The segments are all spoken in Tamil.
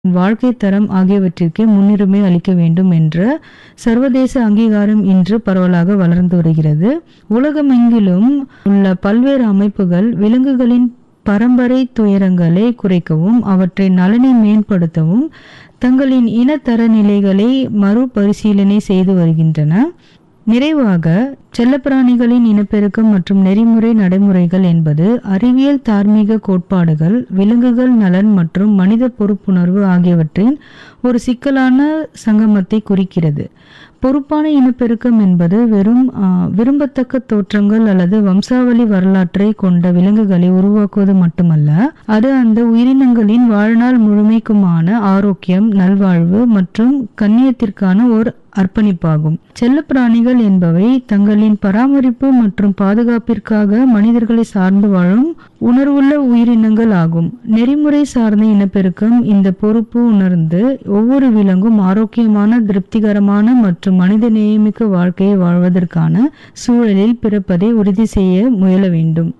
வாழ்க்கை தரம் ஆகியவற்றிற்கே முன்னுரிமை அளிக்க வேண்டும் என்ற சர்வதேச அங்கீகாரம் இன்று பரவலாக வளர்ந்து வருகிறது உலகமெங்கிலும் உள்ள பல்வேறு அமைப்புகள் விலங்குகளின் பரம்பரை துயரங்களை குறைக்கவும் அவற்றை நலனை மேம்படுத்தவும் தங்களின் இன தரநிலைகளை மறுபரிசீலனை செய்து வருகின்றன நிறைவாக செல்லப்பிராணிகளின் இனப்பெருக்கம் மற்றும் நெறிமுறை நடைமுறைகள் என்பது அறிவியல் தார்மீக கோட்பாடுகள் விலங்குகள் நலன் மற்றும் மனித பொறுப்புணர்வு ஆகியவற்றின் ஒரு சிக்கலான சங்கமத்தை குறிக்கிறது பொறுப்பான இனப்பெருக்கம் என்பது வெறும் ஆ, விரும்பத்தக்க தோற்றங்கள் அல்லது வம்சாவளி வரலாற்றை கொண்ட விலங்குகளை உருவாக்குவது மட்டுமல்ல அது அந்த உயிரினங்களின் வாழ்நாள் முழுமைக்குமான ஆரோக்கியம் நல்வாழ்வு மற்றும் கண்ணியத்திற்கான ஒரு அர்ப்பணிப்பாகும் செல்லப்பிராணிகள் என்பவை தங்களின் பராமரிப்பு மற்றும் பாதுகாப்பிற்காக மனிதர்களை சார்ந்து வாழும் உணர்வுள்ள உயிரினங்கள் ஆகும் நெறிமுறை சார்ந்த இனப்பெருக்கம் இந்த பொறுப்பு உணர்ந்து ஒவ்வொரு விலங்கும் ஆரோக்கியமான திருப்திகரமான மற்றும் மனித நேயமிக்க வாழ்க்கையை வாழ்வதற்கான சூழலில் பிறப்பதை உறுதி செய்ய முயல வேண்டும்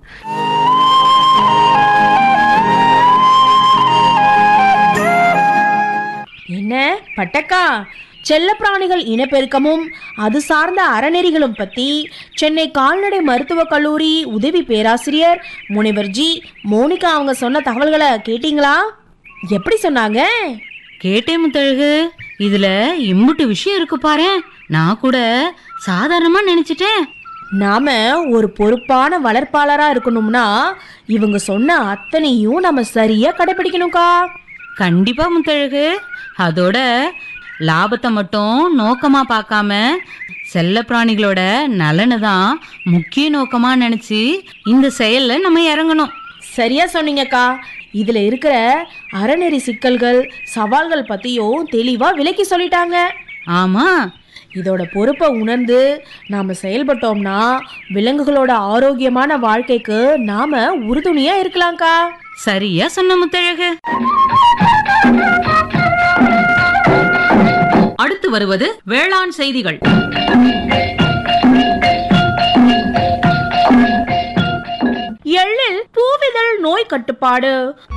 என்ன பட்டக்கா செல்லப்பிராணிகள் இனப்பெருக்கமும் அது சார்ந்த அறநெறிகளும் பத்தி சென்னை கால்நடை மருத்துவக் கல்லூரி உதவி பேராசிரியர் முனைவர் ஜி மோனிகா அவங்க சொன்ன தகவல்களை கேட்டீங்களா எப்படி சொன்னாங்க கேட்டேன் முத்தழகு இதுல இம்புட்டு விஷயம் இருக்கு பாரேன் நான் கூட சாதாரணமா நினைச்சிட்டேன் நாம ஒரு பொறுப்பான வளர்ப்பாளரா இருக்கணும்னா இவங்க சொன்ன அத்தனையும் நம்ம சரியா கடைபிடிக்கணும்க்கா கண்டிப்பா முத்தழகு அதோட லாபத்தை மட்டும் நோக்கமா பார்க்காம செல்ல பிராணிகளோட நலனை தான் முக்கிய நோக்கமா நினைச்சு இந்த செயல்ல நம்ம இறங்கணும் சரியா சொன்னீங்கக்கா இதுல இருக்கிற அறநெறி சிக்கல்கள் சவால்கள் பத்தியும் தெளிவா விளக்கி சொல்லிட்டாங்க ஆமா இதோட பொறுப்பை உணர்ந்து நாம செயல்பட்டோம்னா விலங்குகளோட ஆரோக்கியமான வாழ்க்கைக்கு நாம உறுதுணையா இருக்கலாம்க்கா சரியா சொன்ன முத்தழகு அடுத்து வருவது வேளாண் செய்திகள் எள்ளில் பூவிதழ் நோய் கட்டுப்பாடு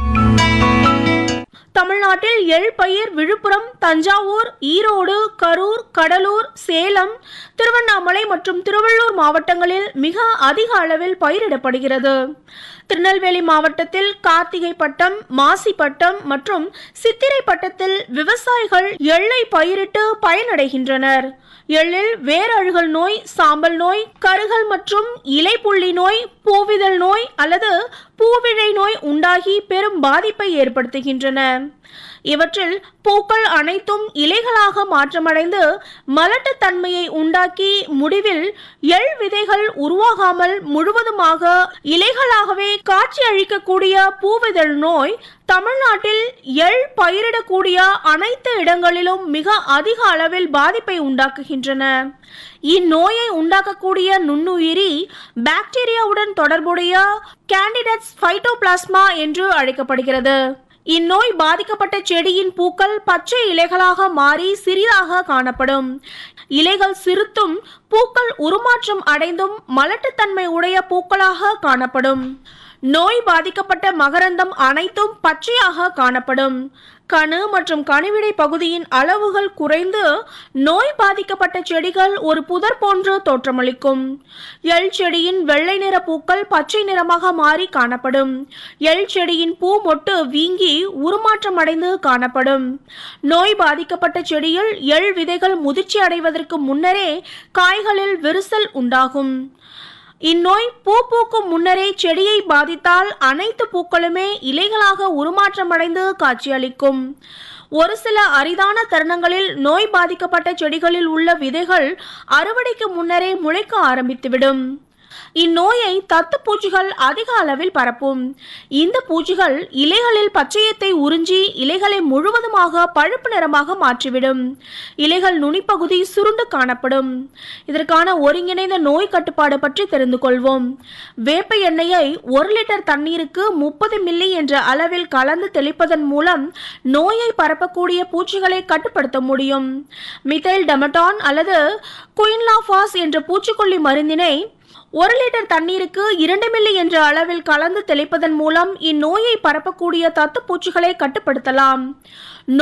தமிழ்நாட்டில் எள் பயிர் விழுப்புரம் தஞ்சாவூர் ஈரோடு கரூர் கடலூர் சேலம் திருவண்ணாமலை மற்றும் திருவள்ளூர் மாவட்டங்களில் மிக அதிக அளவில் பயிரிடப்படுகிறது திருநெல்வேலி மாவட்டத்தில் கார்த்திகை பட்டம் மாசி பட்டம் மற்றும் சித்திரை பட்டத்தில் விவசாயிகள் எள்ளை பயிரிட்டு பயனடைகின்றனர் எள்ளில் வேரழுகல் நோய் சாம்பல் நோய் கருகல் மற்றும் இலைப்புள்ளி நோய் பூவிதழ் நோய் அல்லது பூவிழை நோய் உண்டாகி பெரும் பாதிப்பை ஏற்படுத்துகின்றன இவற்றில் பூக்கள் அனைத்தும் இலைகளாக மாற்றமடைந்து மலட்டுத்தன்மையை உண்டாக்கி முடிவில் எள் விதைகள் உருவாகாமல் முழுவதுமாக இலைகளாகவே காட்சி அளிக்கக்கூடிய பூவிதழ் நோய் தமிழ்நாட்டில் எள் பயிரிடக்கூடிய அனைத்து இடங்களிலும் மிக அதிக அளவில் பாதிப்பை உண்டாக்குகின்றன இந்நோயை உண்டாக்கக்கூடிய நுண்ணுயிரி பாக்டீரியாவுடன் தொடர்புடைய கேண்டிடட்ஸ் ஃபைட்டோபிளாஸ்மா என்று அழைக்கப்படுகிறது இந்நோய் பாதிக்கப்பட்ட செடியின் பூக்கள் பச்சை இலைகளாக மாறி சிறிதாக காணப்படும் இலைகள் சிறுத்தும் பூக்கள் உருமாற்றம் அடைந்தும் மலட்டுத்தன்மை உடைய பூக்களாக காணப்படும் நோய் பாதிக்கப்பட்ட மகரந்தம் அனைத்தும் பச்சையாக காணப்படும் கணு மற்றும் கணுவிடை பகுதியின் அளவுகள் குறைந்து நோய் பாதிக்கப்பட்ட செடிகள் ஒரு புதர் போன்று தோற்றமளிக்கும் எள் செடியின் வெள்ளை நிற பூக்கள் பச்சை நிறமாக மாறி காணப்படும் எள் செடியின் பூ மொட்டு வீங்கி உருமாற்றம் அடைந்து காணப்படும் நோய் பாதிக்கப்பட்ட செடியில் எள் விதைகள் முதிர்ச்சி அடைவதற்கு முன்னரே காய்களில் விரிசல் உண்டாகும் இந்நோய் பூ பூக்கும் முன்னரே செடியை பாதித்தால் அனைத்து பூக்களுமே இலைகளாக உருமாற்றமடைந்து காட்சியளிக்கும் ஒரு சில அரிதான தருணங்களில் நோய் பாதிக்கப்பட்ட செடிகளில் உள்ள விதைகள் அறுவடைக்கு முன்னரே முளைக்க ஆரம்பித்துவிடும் இந்நோயை தத்து பூச்சிகள் அதிக அளவில் பரப்பும் இந்த பூச்சிகள் இலைகளில் பச்சையத்தை உறிஞ்சி இலைகளை முழுவதுமாக பழுப்பு நிறமாக மாற்றிவிடும் இலைகள் நுனிப்பகுதி சுருண்டு காணப்படும் இதற்கான ஒருங்கிணைந்த நோய் கட்டுப்பாடு பற்றி தெரிந்து கொள்வோம் வேப்ப எண்ணெயை ஒரு லிட்டர் தண்ணீருக்கு முப்பது மில்லி என்ற அளவில் கலந்து தெளிப்பதன் மூலம் நோயை பரப்பக்கூடிய பூச்சிகளை கட்டுப்படுத்த முடியும் மிதைல் டெமட்டான் அல்லது குயின்லாஃபாஸ் என்ற பூச்சிக்கொல்லி மருந்தினை ஒரு லிட்டர் தண்ணீருக்கு இரண்டு மில்லி என்ற அளவில் கலந்து தெளிப்பதன் மூலம் இந்நோயை பரப்பக்கூடிய தத்துப்பூச்சிகளை கட்டுப்படுத்தலாம்